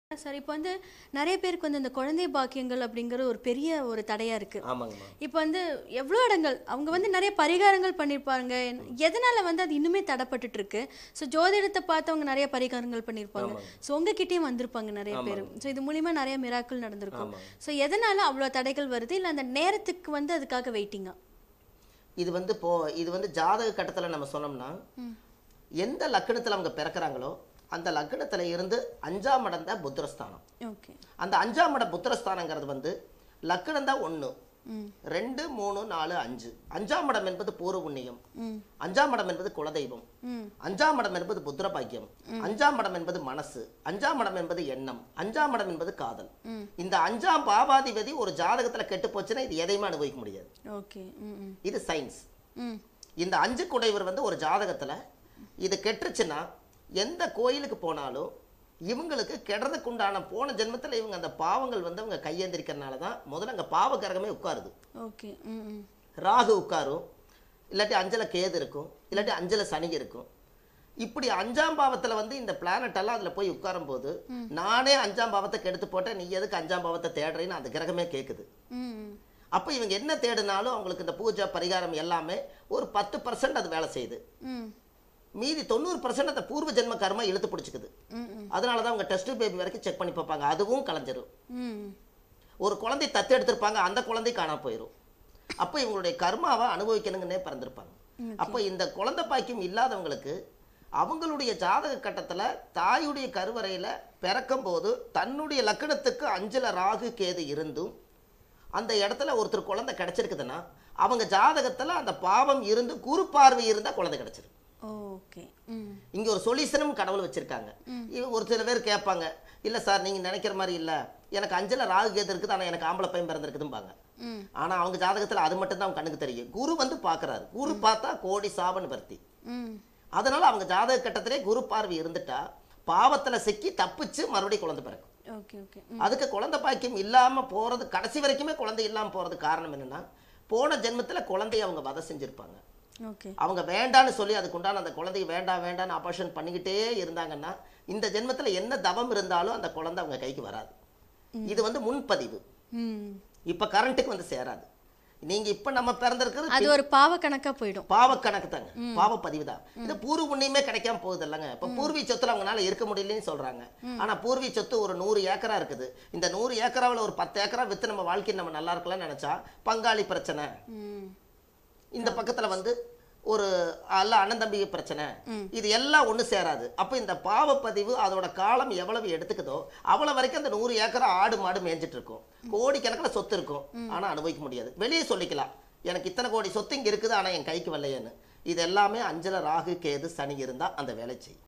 sir இப்போ வந்து நிறைய பேருக்கு வந்து இந்த குழந்தை பாக்கியங்கள் அப்படிங்கிற ஒரு பெரிய ஒரு தடையா இருக்கு ஆமாங்கம்மா இப்போ வந்து எவ்வளோ இடங்கள் அவங்க வந்து நிறைய பரிகாரங்கள் பண்ணியிருப்பாங்க எதனால வந்து அது இன்னுமே தடைப்பட்டுட்டு இருக்கு ஸோ ஜோதிடத்தை பார்த்து அவங்க நிறைய பரிகாரங்கள் பண்ணியிருப்பாங்க ஸோ உங்ககிட்டயும் வந்திருப்பாங்க நிறைய பேர் ஸோ இது மூலியமா நிறைய மிராக்கள் நடந்திருக்கும் ஸோ எதனால அவ்வளோ தடைகள் வருது இல்லை அந்த நேரத்துக்கு வந்து அதுக்காக வெயிட்டிங்கா இது வந்து போ இது வந்து ஜாதக கட்டத்துல நம்ம சொன்னோம்னா எந்த லக்கணத்துல அவங்க பிறக்கறாங்களோ அந்த லக்கணத்துல இருந்து அஞ்சாம் இடம் தான் புத்திரஸ்தானம் ஓகே அந்த அஞ்சாம் இடம் புத்திரஸ்தானங்கிறது வந்து லக்கணம் தான் ஒன்று ரெண்டு மூணு நாலு அஞ்சு அஞ்சாம் இடம் என்பது பூர்வ புண்ணியம் அஞ்சாம் இடம் என்பது குலதெய்வம் அஞ்சாம் இடம் என்பது புத்திர பாக்கியம் அஞ்சாம் இடம் என்பது மனசு அஞ்சாம் இடம் என்பது எண்ணம் அஞ்சாம் இடம் என்பது காதல் இந்த அஞ்சாம் பாபாதிபதி ஒரு ஜாதகத்துல கெட்டு போச்சுன்னா இது எதையுமே அனுபவிக்க முடியாது ஓகே ம் ம் இது சயின்ஸ் ம் இந்த அஞ்சு குடைவர் வந்து ஒரு ஜாதகத்துல இது கெட்டுச்சுன்னா எந்த கோயிலுக்கு போனாலும் இவங்களுக்கு கெடுறதுக்கு உண்டான போன ஜென்மத்துல இவங்க அந்த பாவங்கள் வந்து அவங்க கையேந்திரிக்கிறனால தான் முதல்ல அங்க பாவ கிரகமே உட்காருது ஓகே ம் ம் ராகு உட்காரும் இல்லாட்டி அஞ்சல கேது இருக்கும் இல்லாட்டி அஞ்சல சனி இருக்கும் இப்படி அஞ்சாம் பாவத்துல வந்து இந்த பிளானட் எல்லாம் அதுல போய் உட்காரும் போது நானே அஞ்சாம் பாவத்தை கெடுத்து போட்டேன் நீ எதுக்கு அஞ்சாம் பாவத்தை தேடுறேன்னு அந்த கிரகமே கேக்குது ம் ம் அப்போ இவங்க என்ன தேடினாலும் அவங்களுக்கு இந்த பூஜை பரிகாரம் எல்லாமே ஒரு பத்து பர்சன்ட் அது வேலை செய்யுது ம் மீதி தொண்ணூறு பர்சன்ட் அந்த பூர்வ ஜென்ம கர்மா இழுத்து பிடிச்சிக்குது ம் ம் அதனால தான் அவங்க டெஸ்ட் பேபி வரைக்கும் செக் பண்ணி பார்ப்பாங்க அதுவும் கலைஞ்சிரும் ம் ஒரு குழந்தை தத்து எடுத்திருப்பாங்க அந்த குழந்தை காணாம போயிடும் அப்போ இவங்களுடைய கர்மாவை அனுபவிக்கணுங்கன்னே பிறந்திருப்பாங்க அப்போ இந்த குழந்தை பாக்கியம் இல்லாதவங்களுக்கு அவங்களுடைய ஜாதக கட்டத்துல தாயுடைய கருவறையில பிறக்கும் போது தன்னுடைய லக்கணத்துக்கு அஞ்சுல ராகு கேது இருந்தும் அந்த இடத்துல ஒருத்தர் குழந்தை கிடைச்சிருக்குதுன்னா அவங்க ஜாதகத்துல அந்த பாவம் இருந்து குரு பார்வை இருந்தா குழந்தை கிடைச்சிருக்கு ஓகே ம் இங்க ஒரு சொல்யூஷனும் கடவுள் வச்சிருக்காங்க இது ஒரு சில பேர் கேட்பாங்க இல்ல சார் நீங்க நினைக்கிற மாதிரி இல்ல எனக்கு அஞ்சல ராகு கேது இருக்குது ஆனா எனக்கு ஆம்பளை பையன் பிறந்திருக்குதும்பாங்க ம் ஆனா அவங்க ஜாதகத்துல அது மட்டும் தான் அவங்க கண்ணுக்கு தெரியும் குரு வந்து பாக்குறாரு குரு பார்த்தா கோடி சாபன் பர்த்தி ம் அதனால அவங்க ஜாதக கட்டத்திலே குரு பார்வை இருந்துட்டா பாவத்துல சிக்கி தப்பிச்சு மறுபடியும் குழந்தை பிறக்கும் ஓகே ஓகே அதுக்கு குழந்தை பாக்கியம் இல்லாம போறது கடைசி வரைக்குமே குழந்தை இல்லாம போறது காரணம் என்னன்னா போன ஜென்மத்துல குழந்தைய அவங்க வதை செஞ்சிருப்பாங்க ஓகே அவங்க வேண்டான்னு சொல்லி அதுக்கு உண்டான அந்த குழந்தைய வேண்டாம் வேண்டாம்னு ஆபரேஷன் பண்ணிக்கிட்டே இருந்தாங்கன்னா இந்த ஜென்மத்துல என்ன தவம் இருந்தாலும் அந்த குழந்தை அவங்க கைக்கு வராது இது வந்து முன்பதிவு ம் இப்ப கரண்ட்டுக்கு வந்து சேராது நீங்க இப்ப நம்ம பிறந்திருக்கிறது அது ஒரு பாவ கணக்கா போயிடும் பாவ கணக்கு தாங்க பாவ பதிவு தான் இது பூர்வ புண்ணியமே கிடைக்காம போகுது இல்லைங்க இப்ப பூர்வீக சொத்துல அவங்களால இருக்க முடியலன்னு சொல்றாங்க ஆனா பூர்வீக சொத்து ஒரு நூறு ஏக்கரா இருக்குது இந்த நூறு ஏக்கராவில் ஒரு பத்து ஏக்கரா வித்து நம்ம வாழ்க்கை நம்ம நல்லா இருக்கலாம்னு நினைச்சா பங்காளி பிரச்சனை ம் இந்த பக்கத்துல வந்து ஒரு அல்ல அண்ணன் தம்பி பிரச்சனை இது எல்லாம் ஒண்ணு சேராது அப்ப இந்த பாவப்பதிவு அதோட காலம் எவ்வளவு எடுத்துக்குதோ அவ்வளவு வரைக்கும் அந்த நூறு ஏக்கரா ஆடு மாடு மேய்ஞ்சிட்டு இருக்கும் கோடிக்கணக்கில் சொத்து இருக்கும் ஆனா அனுபவிக்க முடியாது வெளியே சொல்லிக்கலாம் எனக்கு இத்தனை கோடி சொத்து இங்க இருக்குது ஆனா என் கைக்கு வரலையேன்னு இது எல்லாமே அஞ்சல ராகு கேது சனி இருந்தா அந்த வேலை செய்யும்